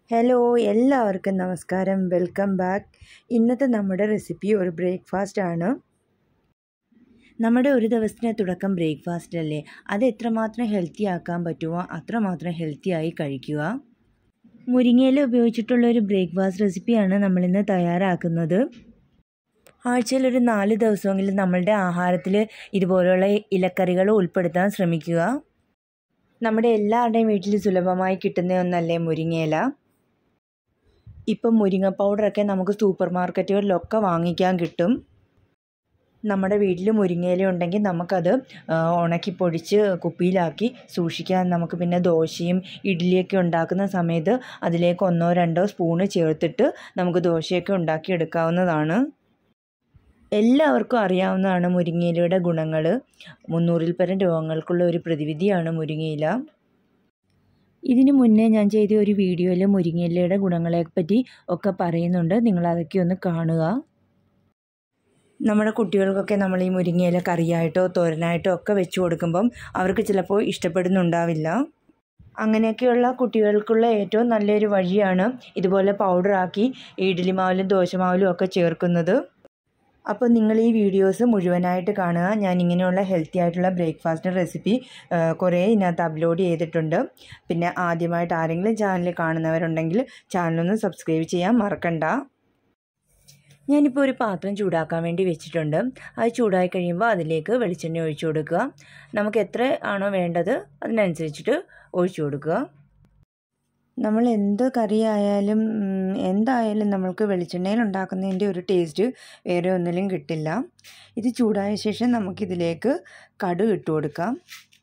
hello എല്ലാവർക്കും നമസ്കാരം welcome back ഇന്നത്തെ നമ്മുടെ റെസിപ്പി ഒരു ബ്രേക്ക്ഫാസ്റ്റ് ആണ് നമ്മുടെ ഒരു ദിവസത്തിന് തുടക്കം ബ്രേക്ക്ഫാസ്റ്റ് അല്ലേ അത് എത്രമാത്രം ഹെൽത്തി ആക്കാൻ പറ്റുമോ അത്രമാത്രം ഹെൽത്തി ആയി കഴിക്കുക മുരിങ്ങയില ഉപയോഗിച്ചിട്ടുള്ള ഒരു ബ്രേക്ക്ഫാസ്റ്റ് റെസിപ്പിയാണ് നമ്മളിന്ന് തയ്യാറാക്കുന്നത് ആഴ്ചയിൽ ഒരു നാല് ദിവസമെങ്കിലും നമ്മളുടെ ആഹാരത്തിൽ ഇതുപോലുള്ള ഇലക്കറികൾ ഉൾപ്പെടുത്താൻ ശ്രമിക്കുക നമ്മുടെ എല്ലാവരുടെയും വീട്ടിൽ സുലഭമായി കിട്ടുന്ന ഒന്നല്ലേ മുരിങ്ങയില ഇപ്പം മുരിങ്ങ പൗഡറൊക്കെ നമുക്ക് സൂപ്പർ മാർക്കറ്റുകളിലൊക്കെ വാങ്ങിക്കാൻ കിട്ടും നമ്മുടെ വീട്ടിൽ മുരിങ്ങയില ഉണ്ടെങ്കിൽ നമുക്കത് ഉണക്കി പൊടിച്ച് കുപ്പിയിലാക്കി സൂക്ഷിക്കാൻ നമുക്ക് പിന്നെ ദോശയും ഇഡ്ഡലിയൊക്കെ ഉണ്ടാക്കുന്ന സമയത്ത് അതിലേക്ക് ഒന്നോ രണ്ടോ സ്പൂണ് ചേർത്തിട്ട് നമുക്ക് ദോശയൊക്കെ ഉണ്ടാക്കി എടുക്കാവുന്നതാണ് എല്ലാവർക്കും അറിയാവുന്നതാണ് മുരിങ്ങയിലയുടെ ഗുണങ്ങൾ മുന്നൂറിൽ പരം രോഗങ്ങൾക്കുള്ള ഒരു പ്രതിവിധിയാണ് മുരിങ്ങയില ഇതിനു മുന്നേ ഞാൻ ചെയ്ത ഒരു വീഡിയോയിൽ മുരിങ്ങയിലയുടെ ഗുണങ്ങളെപ്പറ്റി ഒക്കെ പറയുന്നുണ്ട് നിങ്ങൾ അതൊക്കെ ഒന്ന് കാണുക നമ്മുടെ കുട്ടികൾക്കൊക്കെ നമ്മൾ ഈ മുരിങ്ങയില കറിയായിട്ടോ തോരനായിട്ടോ ഒക്കെ വെച്ച് കൊടുക്കുമ്പം അവർക്ക് ചിലപ്പോൾ ഇഷ്ടപ്പെടുന്നുണ്ടാവില്ല അങ്ങനെയൊക്കെയുള്ള കുട്ടികൾക്കുള്ള ഏറ്റവും നല്ലൊരു വഴിയാണ് ഇതുപോലെ പൗഡറാക്കി ഇഡ്ഡലി മാവിലും ദോശമാവിലും ഒക്കെ ചേർക്കുന്നത് അപ്പോൾ നിങ്ങൾ ഈ വീഡിയോസ് മുഴുവനായിട്ട് കാണുക ഞാൻ ഇങ്ങനെയുള്ള ഹെൽത്തി ആയിട്ടുള്ള ബ്രേക്ക്ഫാസ്റ്റ് റെസിപ്പി കുറേ ഇതിനകത്ത് അപ്ലോഡ് ചെയ്തിട്ടുണ്ട് പിന്നെ ആദ്യമായിട്ട് ആരെങ്കിലും ചാനൽ കാണുന്നവരുണ്ടെങ്കിൽ ചാനലൊന്ന് സബ്സ്ക്രൈബ് ചെയ്യാൻ മറക്കണ്ട ഞാനിപ്പോൾ ഒരു പാത്രം ചൂടാക്കാൻ വേണ്ടി വെച്ചിട്ടുണ്ട് അത് ചൂടായി കഴിയുമ്പോൾ അതിലേക്ക് വെളിച്ചെണ്ണ ഒഴിച്ചു കൊടുക്കുക നമുക്ക് എത്ര ആണോ വേണ്ടത് അതിനനുസരിച്ചിട്ട് ഒഴിച്ചു കൊടുക്കുക നമ്മൾ എന്ത് കറി ആയാലും എന്തായാലും നമ്മൾക്ക് വെളിച്ചെണ്ണയിൽ ഉണ്ടാക്കുന്നതിൻ്റെ ഒരു ടേസ്റ്റ് വേറെ ഒന്നിലും കിട്ടില്ല ഇത് ചൂടായ ശേഷം നമുക്കിതിലേക്ക് കടുക് ഇട്ട് കൊടുക്കാം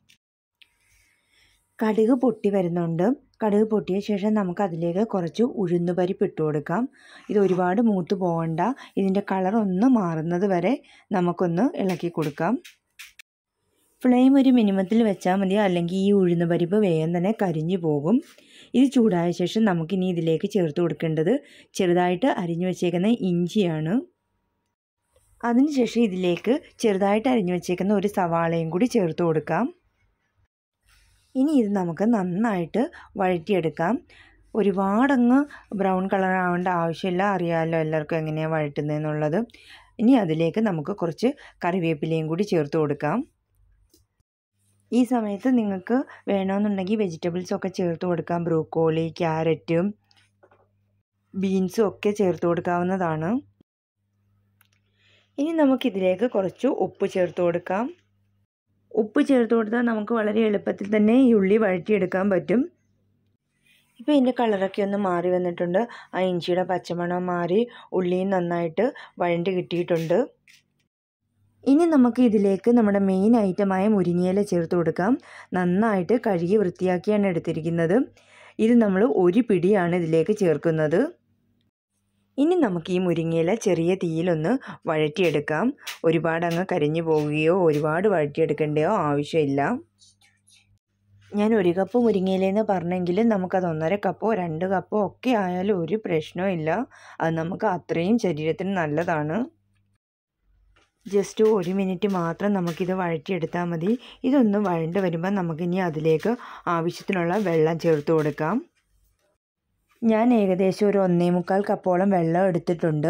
കടുക് പൊട്ടി വരുന്നുണ്ട് കടുക് പൊട്ടിയ ശേഷം നമുക്ക് അതിലേക്ക് കുറച്ച് ഉഴുന്ന് പരിപ്പ് ഇട്ട് കൊടുക്കാം ഇത് ഒരുപാട് മൂത്ത് പോകണ്ട ഇതിൻ്റെ കളർ ഒന്ന് മാറുന്നത് വരെ നമുക്കൊന്ന് ഇളക്കി കൊടുക്കാം ഫ്ലെയിം ഒരു മിനിമത്തിൽ വെച്ചാൽ മതി അല്ലെങ്കിൽ ഈ ഉഴുന്ന് പരിപ്പ് വേഗം തന്നെ കരിഞ്ഞു പോകും ഇത് ചൂടായ ശേഷം നമുക്കിനി ഇതിലേക്ക് ചേർത്ത് കൊടുക്കേണ്ടത് ചെറുതായിട്ട് അരിഞ്ഞു വെച്ചേക്കുന്ന ഇഞ്ചിയാണ് അതിനുശേഷം ഇതിലേക്ക് ചെറുതായിട്ട് അരിഞ്ഞു വെച്ചേക്കുന്ന ഒരു സവാളയും കൂടി ചേർത്ത് കൊടുക്കാം ഇനി ഇത് നമുക്ക് നന്നായിട്ട് വഴറ്റിയെടുക്കാം ഒരുപാടങ്ങ് ബ്രൗൺ കളർ ആവേണ്ട ആവശ്യമില്ല അറിയാമല്ലോ എല്ലാവർക്കും എങ്ങനെയാണ് വഴറ്റുന്നതെന്നുള്ളത് ഇനി അതിലേക്ക് നമുക്ക് കുറച്ച് കറിവേപ്പിലയും കൂടി ചേർത്ത് കൊടുക്കാം ഈ സമയത്ത് നിങ്ങൾക്ക് വേണമെന്നുണ്ടെങ്കിൽ വെജിറ്റബിൾസ് ഒക്കെ ചേർത്ത് കൊടുക്കാം ബ്രോക്കോളി ക്യാരറ്റും ബീൻസും ഒക്കെ ചേർത്ത് കൊടുക്കാവുന്നതാണ് ഇനി നമുക്കിതിലേക്ക് കുറച്ച് ഉപ്പ് ചേർത്ത് കൊടുക്കാം ഉപ്പ് ചേർത്ത് കൊടുത്താൽ നമുക്ക് വളരെ എളുപ്പത്തിൽ തന്നെ ഈ ഉള്ളി വഴറ്റിയെടുക്കാൻ പറ്റും ഇപ്പോൾ ഇതിൻ്റെ കളറൊക്കെ ഒന്ന് മാറി വന്നിട്ടുണ്ട് ആ ഇഞ്ചിയുടെ പച്ചമണം മാറി ഉള്ളിയും നന്നായിട്ട് വഴണ്ടി കിട്ടിയിട്ടുണ്ട് ഇനി നമുക്ക് ഇതിലേക്ക് നമ്മുടെ മെയിൻ ഐറ്റമായ മുരിങ്ങയില ചേർത്ത് കൊടുക്കാം നന്നായിട്ട് കഴുകി വൃത്തിയാക്കിയാണ് എടുത്തിരിക്കുന്നത് ഇത് നമ്മൾ ഒരു പിടിയാണ് ഇതിലേക്ക് ചേർക്കുന്നത് ഇനി നമുക്ക് ഈ മുരിങ്ങയില ചെറിയ തീയിലൊന്ന് വഴറ്റിയെടുക്കാം ഒരുപാട് അങ്ങ് കരിഞ്ഞു പോവുകയോ ഒരുപാട് വഴറ്റിയെടുക്കേണ്ടയോ ആവശ്യമില്ല ഞാൻ ഒരു കപ്പ് മുരിങ്ങയിലെന്ന് പറഞ്ഞെങ്കിൽ നമുക്കത് ഒന്നര കപ്പോ രണ്ട് കപ്പോ ഒക്കെ ആയാലും ഒരു പ്രശ്നവും ഇല്ല അത് നമുക്ക് അത്രയും ശരീരത്തിന് നല്ലതാണ് ജസ്റ്റ് ഒരു മിനിറ്റ് മാത്രം നമുക്കിത് വഴറ്റിയെടുത്താൽ മതി ഇതൊന്ന് വഴണ്ട് വരുമ്പോൾ നമുക്കിനി അതിലേക്ക് ആവശ്യത്തിനുള്ള വെള്ളം ചേർത്ത് കൊടുക്കാം ഞാൻ ഏകദേശം ഒരു ഒന്നേ മുക്കാൽ കപ്പോളം വെള്ളം എടുത്തിട്ടുണ്ട്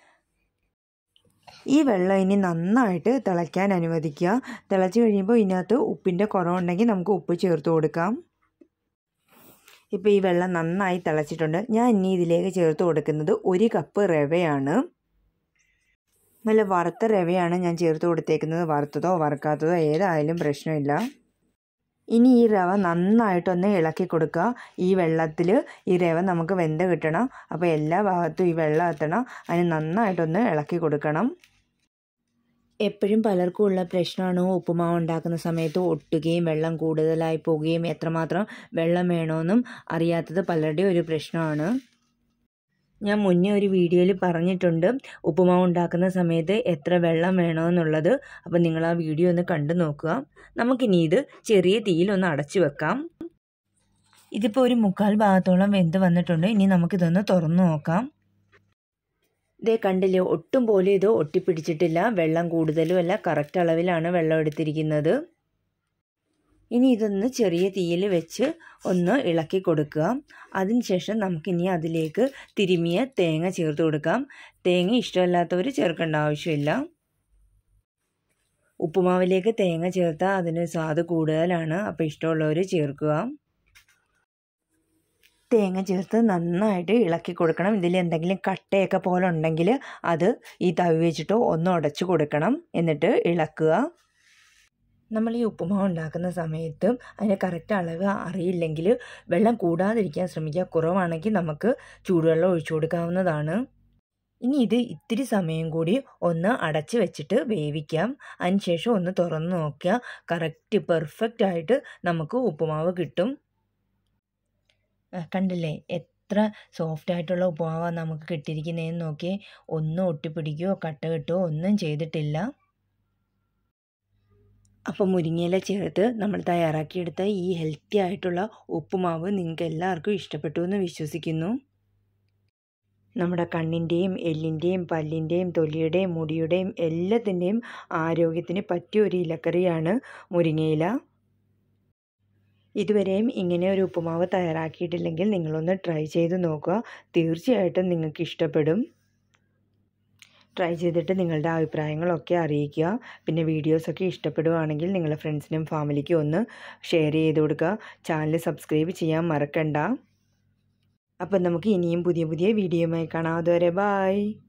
ഈ വെള്ളം ഇനി നന്നായിട്ട് തിളയ്ക്കാൻ അനുവദിക്കുക തിളച്ച് കഴിയുമ്പോൾ ഇതിനകത്ത് ഉപ്പിൻ്റെ കുറവുണ്ടെങ്കിൽ നമുക്ക് ഉപ്പ് ചേർത്ത് കൊടുക്കാം ഇപ്പോൾ ഈ വെള്ളം നന്നായി തിളച്ചിട്ടുണ്ട് ഞാൻ ഇനി ഇതിലേക്ക് ചേർത്ത് കൊടുക്കുന്നത് ഒരു കപ്പ് റവയാണ് നല്ല വറുത്ത റവയാണ് ഞാൻ ചേർത്ത് കൊടുത്തേക്കുന്നത് വറുത്തതോ വറുക്കാത്തതോ ഏതായാലും പ്രശ്നമില്ല ഇനി ഈ റവ നന്നായിട്ടൊന്ന് ഇളക്കി കൊടുക്കുക ഈ വെള്ളത്തിൽ ഈ റവ നമുക്ക് വെന്ത് കിട്ടണം അപ്പോൾ എല്ലാ ഭാഗത്തും ഈ വെള്ളം എത്തണം അതിന് നന്നായിട്ടൊന്ന് ഇളക്കി കൊടുക്കണം എപ്പോഴും പലർക്കും ഉള്ള പ്രശ്നമാണ് ഉപ്പുമാവ് ഉണ്ടാക്കുന്ന സമയത്ത് ഒട്ടുകയും വെള്ളം കൂടുതലായി പോവുകയും എത്രമാത്രം വെള്ളം വേണമെന്നും അറിയാത്തത് പലരുടെയും ഒരു പ്രശ്നമാണ് ഞാൻ മുന്നേ ഒരു വീഡിയോയിൽ പറഞ്ഞിട്ടുണ്ട് ഉപ്പുമാവ് ഉണ്ടാക്കുന്ന സമയത്ത് എത്ര വെള്ളം വേണമെന്നുള്ളത് അപ്പോൾ നിങ്ങൾ ആ വീഡിയോ ഒന്ന് കണ്ടു നോക്കുക നമുക്കിനി ഇത് ചെറിയ തീയിൽ ഒന്ന് അടച്ചു വെക്കാം ഇതിപ്പോൾ ഒരു മുക്കാൽ ഭാഗത്തോളം വെന്ത് വന്നിട്ടുണ്ട് ഇനി നമുക്കിതൊന്ന് തുറന്നു നോക്കാം ഇതേ കണ്ടില്ലേ ഒട്ടും പോലും ഇത് ഒട്ടിപ്പിടിച്ചിട്ടില്ല വെള്ളം കൂടുതലും അല്ല കറക്റ്റ് അളവിലാണ് വെള്ളം എടുത്തിരിക്കുന്നത് ഇനി ഇതൊന്ന് ചെറിയ തീയിൽ വെച്ച് ഒന്ന് ഇളക്കി കൊടുക്കുക അതിനുശേഷം നമുക്കിനി അതിലേക്ക് തിരുമിയ തേങ്ങ ചേർത്ത് കൊടുക്കാം തേങ്ങ ഇഷ്ടമല്ലാത്തവർ ചേർക്കേണ്ട ആവശ്യമില്ല ഉപ്പുമാവിലേക്ക് തേങ്ങ ചേർത്താൽ അതിന് സ്വാദ് കൂടുതലാണ് അപ്പോൾ ഇഷ്ടമുള്ളവർ ചേർക്കുക തേങ്ങ ചേർത്ത് നന്നായിട്ട് ഇളക്കി കൊടുക്കണം ഇതിൽ എന്തെങ്കിലും കട്ടയൊക്കെ പോലെ ഉണ്ടെങ്കിൽ അത് ഈ തവി വെച്ചിട്ട് ഒന്ന് ഉടച്ചു കൊടുക്കണം എന്നിട്ട് ഇളക്കുക നമ്മൾ ഈ ഉപ്പുമാവ് ഉണ്ടാക്കുന്ന സമയത്തും അതിൻ്റെ കറക്റ്റ് അളവ് അറിയില്ലെങ്കിൽ വെള്ളം കൂടാതിരിക്കാൻ ശ്രമിക്കുക കുറവാണെങ്കിൽ നമുക്ക് ചൂടുവെള്ളം ഒഴിച്ചു കൊടുക്കാവുന്നതാണ് ഇനി ഇത് ഇത്തിരി സമയം കൂടി ഒന്ന് അടച്ച് വെച്ചിട്ട് വേവിക്കാം അതിനുശേഷം ഒന്ന് തുറന്ന് നോക്കുക കറക്റ്റ് പെർഫെക്റ്റ് ആയിട്ട് നമുക്ക് ഉപ്പുമാവ് കിട്ടും കണ്ടില്ലേ എത്ര സോഫ്റ്റ് ആയിട്ടുള്ള ഉപ്പുമാവാണ് നമുക്ക് കിട്ടിയിരിക്കുന്നതെന്ന് നോക്കി ഒന്നും ഒട്ടിപ്പിടിക്കുകയോ കട്ട കിട്ടുകയോ ഒന്നും ചെയ്തിട്ടില്ല അപ്പോൾ മുരിങ്ങയില ചേർത്ത് നമ്മൾ തയ്യാറാക്കിയെടുത്ത ഈ ഹെൽത്തി ആയിട്ടുള്ള ഉപ്പുമാവ് നിങ്ങൾക്ക് എല്ലാവർക്കും ഇഷ്ടപ്പെട്ടു എന്ന് വിശ്വസിക്കുന്നു നമ്മുടെ കണ്ണിൻ്റെയും എല്ലിൻ്റെയും പല്ലിൻ്റെയും തൊലിയുടെയും മുടിയുടെയും എല്ലാത്തിൻ്റെയും ആരോഗ്യത്തിന് പറ്റിയ ഒരു ഇലക്കറിയാണ് മുരിങ്ങയില ഇതുവരെയും ഇങ്ങനെ ഒരു ഉപ്പുമാവ് തയ്യാറാക്കിയിട്ടില്ലെങ്കിൽ നിങ്ങളൊന്ന് ട്രൈ ചെയ്ത് നോക്കുക തീർച്ചയായിട്ടും നിങ്ങൾക്ക് ഇഷ്ടപ്പെടും ട്രൈ ചെയ്തിട്ട് നിങ്ങളുടെ അഭിപ്രായങ്ങളൊക്കെ അറിയിക്കുക പിന്നെ വീഡിയോസൊക്കെ ഇഷ്ടപ്പെടുവാണെങ്കിൽ നിങ്ങളുടെ ഫ്രണ്ട്സിനും ഫാമിലിക്കും ഒന്ന് ഷെയർ ചെയ്ത് കൊടുക്കുക ചാനൽ സബ്സ്ക്രൈബ് ചെയ്യാൻ മറക്കണ്ട അപ്പം നമുക്ക് ഇനിയും പുതിയ പുതിയ വീഡിയോയുമായി കാണാം അതുവരെ ബായ്